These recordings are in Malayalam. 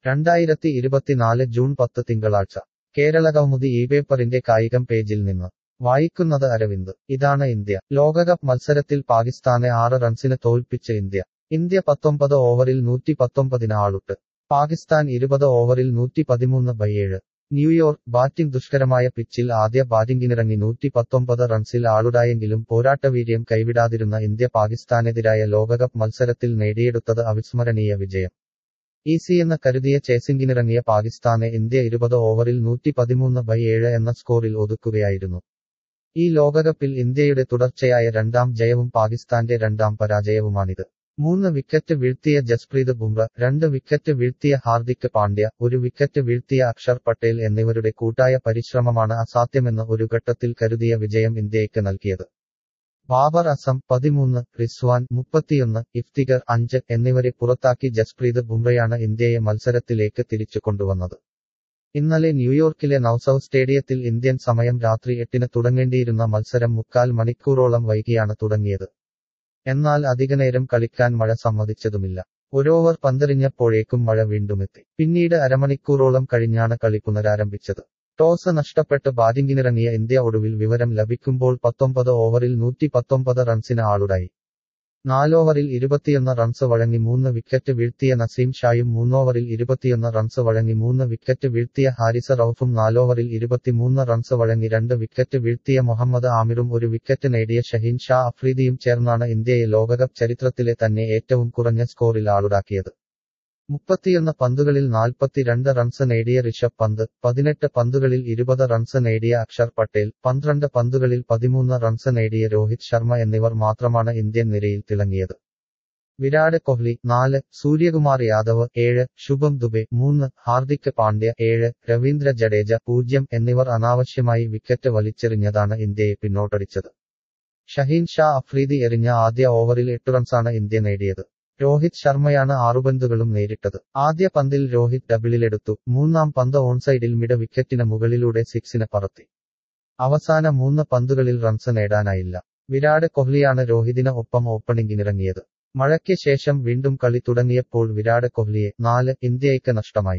രണ്ടായിരത്തി ഇരുപത്തിനാല് ജൂൺ പത്ത് തിങ്കളാഴ്ച കേരളകൗമുദി ഈ പേപ്പറിന്റെ കായികം പേജിൽ നിന്ന് വായിക്കുന്നത് അരവിന്ദ് ഇതാണ് ഇന്ത്യ ലോകകപ്പ് മത്സരത്തിൽ പാകിസ്ഥാനെ ആറ് റൺസിന് തോൽപ്പിച്ച് ഇന്ത്യ ഇന്ത്യ പത്തൊമ്പത് ഓവറിൽ നൂറ്റി പത്തൊമ്പതിന് ആളുട്ട് പാകിസ്ഥാൻ ഇരുപത് ഓവറിൽ നൂറ്റി പതിമൂന്ന് ബൈ ഏഴ് ന്യൂയോർക്ക് ബാറ്റിംഗ് ദുഷ്കരമായ പിച്ചിൽ ആദ്യ ബാറ്റിംഗിനിറങ്ങി നൂറ്റി പത്തൊമ്പത് റൺസിൽ ആളുടായെങ്കിലും പോരാട്ടവീര്യം കൈവിടാതിരുന്ന ഇന്ത്യ പാകിസ്ഥാനെതിരായ ലോകകപ്പ് മത്സരത്തിൽ നേടിയെടുത്തത് അവിസ്മരണീയ വിജയം ഈസിയെന്ന് കരുതിയ ചേസിംഗിനിറങ്ങിയ പാകിസ്ഥാനെ ഇന്ത്യ ഇരുപത് ഓവറിൽ നൂറ്റി പതിമൂന്ന് ബൈ ഏഴ് എന്ന സ്കോറിൽ ഒതുക്കുകയായിരുന്നു ഈ ലോകകപ്പിൽ ഇന്ത്യയുടെ തുടർച്ചയായ രണ്ടാം ജയവും പാകിസ്ഥാന്റെ രണ്ടാം പരാജയവുമാണിത് മൂന്ന് വിക്കറ്റ് വീഴ്ത്തിയ ജസ്പ്രീത് ബുംറ രണ്ട് വിക്കറ്റ് വീഴ്ത്തിയ ഹാർദിക് പാണ്ഡ്യ ഒരു വിക്കറ്റ് വീഴ്ത്തിയ അക്ഷർ പട്ടേൽ എന്നിവരുടെ കൂട്ടായ പരിശ്രമമാണ് അസാധ്യമെന്ന് ഒരു ഘട്ടത്തിൽ കരുതിയ വിജയം ഇന്ത്യയ്ക്ക് നൽകിയത് ബാബർ അസം പതിമൂന്ന് റിസ്വാൻ മുപ്പത്തിയൊന്ന് ഇഫ്തിഗർ അഞ്ച് എന്നിവരെ പുറത്താക്കി ജസ്പ്രീത് ബുംറയാണ് ഇന്ത്യയെ മത്സരത്തിലേക്ക് തിരിച്ചു കൊണ്ടുവന്നത് ഇന്നലെ ന്യൂയോർക്കിലെ നൌസൌ സ്റ്റേഡിയത്തിൽ ഇന്ത്യൻ സമയം രാത്രി എട്ടിന് തുടങ്ങേണ്ടിയിരുന്ന മത്സരം മുക്കാൽ മണിക്കൂറോളം വൈകിയാണ് തുടങ്ങിയത് എന്നാൽ അധികനേരം കളിക്കാൻ മഴ സമ്മതിച്ചതുമില്ല ഒരോവർ പന്തെറിഞ്ഞപ്പോഴേക്കും മഴ വീണ്ടുമെത്തി പിന്നീട് അരമണിക്കൂറോളം കഴിഞ്ഞാണ് കളി പുനരാരംഭിച്ചത് ടോസ് നഷ്ടപ്പെട്ട് ബാറ്റിംഗിനിറങ്ങിയ ഇന്ത്യ ഒടുവിൽ വിവരം ലഭിക്കുമ്പോൾ പത്തൊമ്പത് ഓവറിൽ നൂറ്റി പത്തൊമ്പത് റൺസിന് ആളുടായി നാലോവറിൽ ഇരുപത്തിയൊന്ന് റൺസ് വഴങ്ങി മൂന്ന് വിക്കറ്റ് വീഴ്ത്തിയ നസീം ഷായും മൂന്നോവറിൽ ഇരുപത്തിയൊന്ന് റൺസ് വഴങ്ങി മൂന്ന് വിക്കറ്റ് വീഴ്ത്തിയ ഹാരിസ റൌഫും നാലോവറിൽ ഇരുപത്തിമൂന്ന് റൺസ് വഴങ്ങി രണ്ട് വിക്കറ്റ് വീഴ്ത്തിയ മുഹമ്മദ് ആമിറും ഒരു വിക്കറ്റ് നേടിയ ഷഹീൻ ഷാ അഫ്രീദിയും ചേർന്നാണ് ഇന്ത്യയെ ലോകകപ്പ് ചരിത്രത്തിലെ തന്നെ ഏറ്റവും കുറഞ്ഞ സ്കോറിൽ ആളുടാക്കിയത് മുപ്പത്തിയൊന്ന് പന്തുകളിൽ നാൽപ്പത്തിരണ്ട് റൺസ് നേടിയ ഋഷഭ് പന്ത് പതിനെട്ട് പന്തുകളിൽ ഇരുപത് റൺസ് നേടിയ അക്ഷർ പട്ടേൽ പന്ത്രണ്ട് പന്തുകളിൽ പതിമൂന്ന് റൺസ് നേടിയ രോഹിത് ശർമ്മ എന്നിവർ മാത്രമാണ് ഇന്ത്യൻ നിരയിൽ തിളങ്ങിയത് വിരാട് കോഹ്ലി നാല് സൂര്യകുമാർ യാദവ് ഏഴ് ശുഭം ദുബെ മൂന്ന് ഹാർദിക് പാണ്ഡ്യ ഏഴ് രവീന്ദ്ര ജഡേജ പൂജ്യം എന്നിവർ അനാവശ്യമായി വിക്കറ്റ് വലിച്ചെറിഞ്ഞതാണ് ഇന്ത്യയെ പിന്നോട്ടടിച്ചത് ഷഹീൻ ഷാ അഫ്രീദി എറിഞ്ഞ ആദ്യ ഓവറിൽ എട്ട് റൺസാണ് ഇന്ത്യ നേടിയത് രോഹിത് ശർമ്മയാണ് ആറുപന്തുകളും നേരിട്ടത് ആദ്യ പന്തിൽ രോഹിത് ഡബിളിലെടുത്തു മൂന്നാം പന്ത് ഓൺസൈഡിൽ മിഡ വിക്കറ്റിന് മുകളിലൂടെ സിക്സിന് പറത്തി അവസാന മൂന്ന് പന്തുകളിൽ റൺസ് നേടാനായില്ല വിരാട് കോഹ്ലിയാണ് രോഹിതിന് ഒപ്പം ഓപ്പണിംഗിനിറങ്ങിയത് മഴയ്ക്ക് ശേഷം വീണ്ടും കളി തുടങ്ങിയപ്പോൾ വിരാട് കോഹ്ലിയെ നാല് ഇന്ത്യയ്ക്ക് നഷ്ടമായി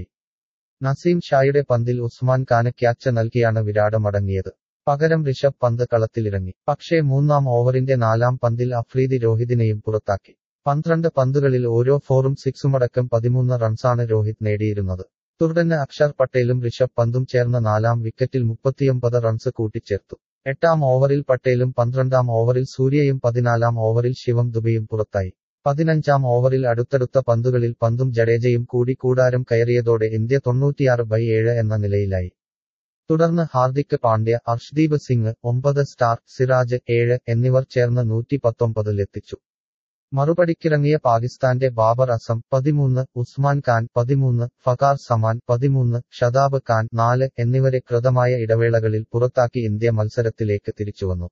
നസീം ഷായുടെ പന്തിൽ ഉസ്മാൻ ഖാന് ക്യാച്ച് നൽകിയാണ് വിരാട് മടങ്ങിയത് പകരം ഋഷഭ് പന്ത് കളത്തിലിറങ്ങി പക്ഷേ മൂന്നാം ഓവറിന്റെ നാലാം പന്തിൽ അഫ്രീദി രോഹിതിനെയും പുറത്താക്കി പന്ത്രണ്ട് പന്തുകളിൽ ഓരോ ഫോറും സിക്സുമടക്കം പതിമൂന്ന് റൺസാണ് രോഹിത് നേടിയിരുന്നത് തുടർന്ന് അക്ഷർ പട്ടേലും ഋഷഭ് പന്തും ചേർന്ന നാലാം വിക്കറ്റിൽ മുപ്പത്തിയൊമ്പത് റൺസ് കൂട്ടിച്ചേർത്തു എട്ടാം ഓവറിൽ പട്ടേലും പന്ത്രണ്ടാം ഓവറിൽ സൂര്യയും പതിനാലാം ഓവറിൽ ശിവം ദുബെയും പുറത്തായി പതിനഞ്ചാം ഓവറിൽ അടുത്തടുത്ത പന്തുകളിൽ പന്തും ജഡേജയും കൂടി കൂടാരം കയറിയതോടെ ഇന്ത്യ തൊണ്ണൂറ്റിയാറ് ബൈ ഏഴ് എന്ന നിലയിലായി തുടർന്ന് ഹാർദിക് പാണ്ഡ്യ അർഷ്ദീപ് സിംഗ് ഒമ്പത് സ്റ്റാർ സിറാജ് ഏഴ് എന്നിവർ ചേർന്ന് നൂറ്റി പത്തൊമ്പതിലെത്തിച്ചു മറുപടിക്കിറങ്ങിയ പാകിസ്ഥാന്റെ ബാബർ അസം പതിമൂന്ന് ഉസ്മാൻ ഖാൻ പതിമൂന്ന് ഫകാർ സമാൻ പതിമൂന്ന് ഷതാബ് ഖാൻ നാല് എന്നിവരെ കൃതമായ ഇടവേളകളിൽ പുറത്താക്കി ഇന്ത്യ മത്സരത്തിലേക്ക് തിരിച്ചുവന്നു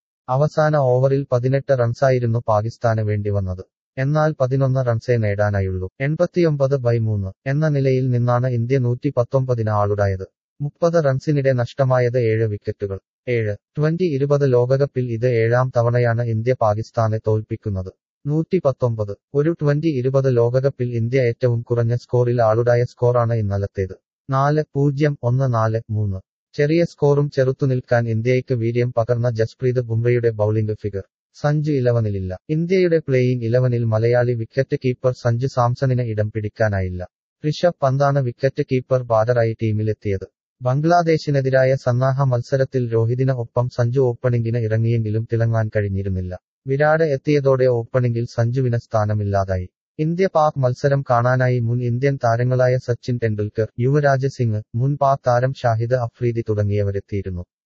അവസാന ഓവറിൽ പതിനെട്ട് റൺസായിരുന്നു പാകിസ്ഥാന് വേണ്ടിവന്നത് എന്നാൽ പതിനൊന്ന് റൺസേ നേടാനായുള്ളൂ എൺപത്തിയൊമ്പത് ബൈ മൂന്ന് എന്ന നിലയിൽ നിന്നാണ് ഇന്ത്യ നൂറ്റി പത്തൊമ്പതിന് ആളുടായത് മുപ്പത് റൺസിനിടെ നഷ്ടമായത് ഏഴ് വിക്കറ്റുകൾ ഏഴ് ട്വന്റി ഇരുപത് ലോകകപ്പിൽ ഇത് ഏഴാം തവണയാണ് ഇന്ത്യ പാകിസ്ഥാനെ തോൽപ്പിക്കുന്നത് നൂറ്റി പത്തൊമ്പത് ഒരു ട്വന്റി ഇരുപത് ലോകകപ്പിൽ ഇന്ത്യ ഏറ്റവും കുറഞ്ഞ സ്കോറിൽ ആളുടായ സ്കോറാണ് ഇന്നലത്തേത് നാല് പൂജ്യം ഒന്ന് നാല് മൂന്ന് ചെറിയ സ്കോറും ചെറുത്തുനിൽക്കാൻ ഇന്ത്യയ്ക്ക് വീര്യം പകർന്ന ജസ്പ്രീത് ബുംറയുടെ ബൌളിംഗ് ഫിഗർ സഞ്ജു ഇലവനിലില്ല ഇന്ത്യയുടെ പ്ലേയിംഗ് ഇലവനിൽ മലയാളി വിക്കറ്റ് കീപ്പർ സഞ്ജു സാംസണിന് ഇടം പിടിക്കാനായില്ല ഋഷഭ് പന്താണ് വിക്കറ്റ് കീപ്പർ ബാറ്ററായി ടീമിലെത്തിയത് ബംഗ്ലാദേശിനെതിരായ സന്നാഹ മത്സരത്തിൽ രോഹിതിന് ഒപ്പം സഞ്ജു ഓപ്പണിംഗിന് ഇറങ്ങിയെങ്കിലും തിളങ്ങാൻ കഴിഞ്ഞിരുന്നില്ല വിരാട് എത്തിയതോടെ ഓപ്പണിംഗിൽ സഞ്ജുവിന് സ്ഥാനമില്ലാതായി ഇന്ത്യ പാക് മത്സരം കാണാനായി മുൻ ഇന്ത്യൻ താരങ്ങളായ സച്ചിൻ ടെണ്ടുൽക്കർ യുവരാജ് സിംഗ് മുൻ പാക് താരം ഷാഹിദ് അഫ്രീദി തുടങ്ങിയവരെത്തിയിരുന്നു